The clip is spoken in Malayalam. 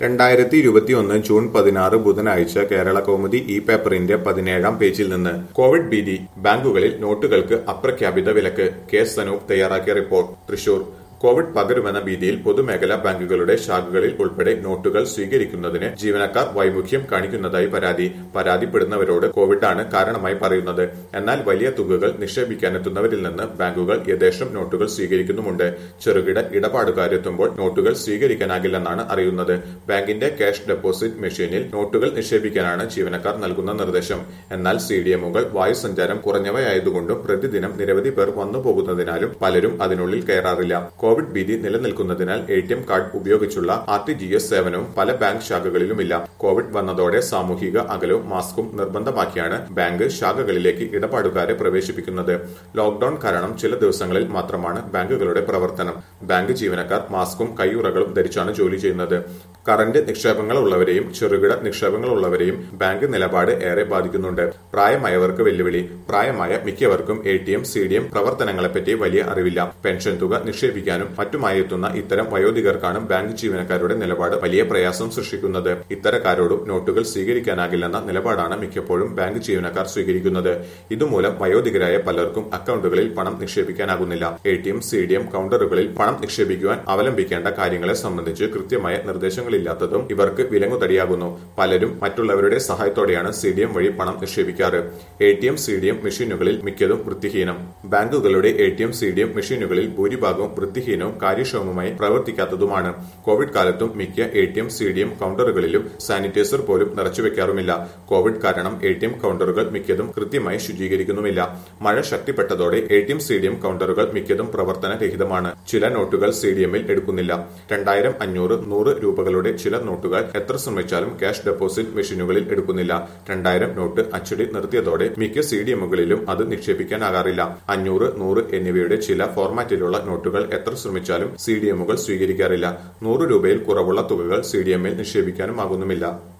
രണ്ടായിരത്തി ഇരുപത്തിയൊന്ന് ജൂൺ പതിനാറ് ബുധനാഴ്ച കേരള കൗമുദി ഇ പേപ്പറിന്റെ പതിനേഴാം പേജിൽ നിന്ന് കോവിഡ് ഭീതി ബാങ്കുകളിൽ നോട്ടുകൾക്ക് അപ്രഖ്യാപിത വിലക്ക് കെ സനൂപ് തയ്യാറാക്കിയ റിപ്പോർട്ട് തൃശൂർ കോവിഡ് പകരുമെന്ന ഭീതിയിൽ പൊതുമേഖലാ ബാങ്കുകളുടെ ശാഖകളിൽ ഉൾപ്പെടെ നോട്ടുകൾ സ്വീകരിക്കുന്നതിന് ജീവനക്കാർ വൈമുഖ്യം കാണിക്കുന്നതായി പരാതി പരാതിപ്പെടുന്നവരോട് കോവിഡാണ് കാരണമായി പറയുന്നത് എന്നാൽ വലിയ തുകകൾ നിക്ഷേപിക്കാനെത്തുന്നവരിൽ നിന്ന് ബാങ്കുകൾ യഥേഷ്ടം നോട്ടുകൾ സ്വീകരിക്കുന്നുമുണ്ട് ചെറുകിട ഇടപാടുകാരെത്തുമ്പോൾ നോട്ടുകൾ സ്വീകരിക്കാനാകില്ലെന്നാണ് അറിയുന്നത് ബാങ്കിന്റെ ക്യാഷ് ഡെപ്പോസിറ്റ് മെഷീനിൽ നോട്ടുകൾ നിക്ഷേപിക്കാനാണ് ജീവനക്കാർ നൽകുന്ന നിർദ്ദേശം എന്നാൽ സി ഡി എമ്മുകൾ വായുസഞ്ചാരം കുറഞ്ഞവയായതുകൊണ്ടും പ്രതിദിനം നിരവധി പേർ വന്നുപോകുന്നതിനാലും പലരും അതിനുള്ളിൽ കയറാറില്ല കോവിഡ് ഭീതി നിലനിൽക്കുന്നതിനാൽ എ ടി എം കാർഡ് ഉപയോഗിച്ചുള്ള ആർ ടി ജി എസ് സേവനവും പല ബാങ്ക് ശാഖകളിലുമില്ല കോവിഡ് വന്നതോടെ സാമൂഹിക അകലവും മാസ്കും നിർബന്ധമാക്കിയാണ് ബാങ്ക് ശാഖകളിലേക്ക് ഇടപാടുകാരെ പ്രവേശിപ്പിക്കുന്നത് ലോക്ഡൌൺ കാരണം ചില ദിവസങ്ങളിൽ മാത്രമാണ് ബാങ്കുകളുടെ പ്രവർത്തനം ബാങ്ക് ജീവനക്കാർ മാസ്കും കൈയുറകളും ധരിച്ചാണ് ജോലി ചെയ്യുന്നത് കറന്റ് നിക്ഷേപങ്ങളുള്ളവരെയും ചെറുകിട നിക്ഷേപങ്ങളുള്ളവരെയും ബാങ്ക് നിലപാട് ഏറെ ബാധിക്കുന്നുണ്ട് പ്രായമായവർക്ക് വെല്ലുവിളി പ്രായമായ മിക്കവർക്കും A T M C D M പ്രവർത്തനങ്ങളെപ്പറ്റി വലിയ അറിവില്ല പെൻഷൻ തുക നിക്ഷേപിക്കാനും മറ്റുമായി എത്തുന്ന ഇത്തരം വയോധികർക്കാണ് ബാങ്ക് ജീവനക്കാരുടെ നിലപാട് വലിയ പ്രയാസം സൃഷ്ടിക്കുന്നത് ഇത്തരക്കാരോടും നോട്ടുകൾ സ്വീകരിക്കാനാകില്ലെന്ന നിലപാടാണ് മിക്കപ്പോഴും ബാങ്ക് ജീവനക്കാർ സ്വീകരിക്കുന്നത് ഇതുമൂലം വയോധികരായ പലർക്കും അക്കൗണ്ടുകളിൽ പണം നിക്ഷേപിക്കാനാകുന്നില്ല A T M C D M കൌണ്ടറുകളിൽ പണം നിക്ഷേപിക്കുവാൻ അവലംബിക്കേണ്ട കാര്യങ്ങളെ സംബന്ധിച്ച് കൃത്യമായ നിർദ്ദേശങ്ങളില്ലാത്തതും ഇവർക്ക് വിലങ്ങുതടിയാകുന്നു പലരും മറ്റുള്ളവരുടെ സഹായത്തോടെയാണ് സി ഡി എം വഴി പണം നിക്ഷേപിക്കാറ് A T M C D M മെഷീനുകളിൽ മിക്കതും വൃത്തിഹീനം ബാങ്കുകളുടെ A T M C D M മെഷീനുകളിൽ ഭൂരിഭാഗവും വൃത്തിഹീനവും കാര്യക്ഷമവുമായി പ്രവർത്തിക്കാത്തതുമാണ് കോവിഡ് കാലത്തും മിക്ക A T M C D M കൌണ്ടറുകളിലും സാനിറ്റൈസർ പോലും നിറച്ചുവെക്കാറുമില്ല കോവിഡ് കാരണം എ ടി എം കൌണ്ടറുകൾ മിക്കതും കൃത്യമായി ശുചീകരിക്കുന്നുമില്ല മഴ ശക്തിപ്പെട്ടതോടെ A T M C D M കൌണ്ടറുകൾ മിക്കതും പ്രവർത്തനരഹിതമാണ് ചില നോട്ടുകൾ സി ഡി എമ്മിൽ എടുക്കുന്നില്ല രണ്ടായിരം അഞ്ഞൂറ് നൂറ് രൂപകളുടെ ചില നോട്ടുകൾ എത്ര ശ്രമിച്ചാലും ക്യാഷ് ഡെപ്പോസിറ്റ് മെഷീനുകളിൽ എടുക്കുന്നില്ല രണ്ടായിരം നോട്ട് അച്ചടി നിർത്തിയതോടെ മിക്ക സി ഡി എമ്മുകളിലും അത് നിക്ഷേപിക്കാനാകാറില്ല അഞ്ഞൂറ് നൂറ് എന്നിവയുടെ ചില ഫോർമാറ്റിലുള്ള നോട്ടുകൾ എത്ര ശ്രമിച്ചാലും സി ഡി എമ്മുകൾ സ്വീകരിക്കാറില്ല നൂറ് രൂപയിൽ കുറവുള്ള തുകകൾ സി ഡി എമ്മിൽ നിക്ഷേപിക്കാനും ആകുന്നുമില്ല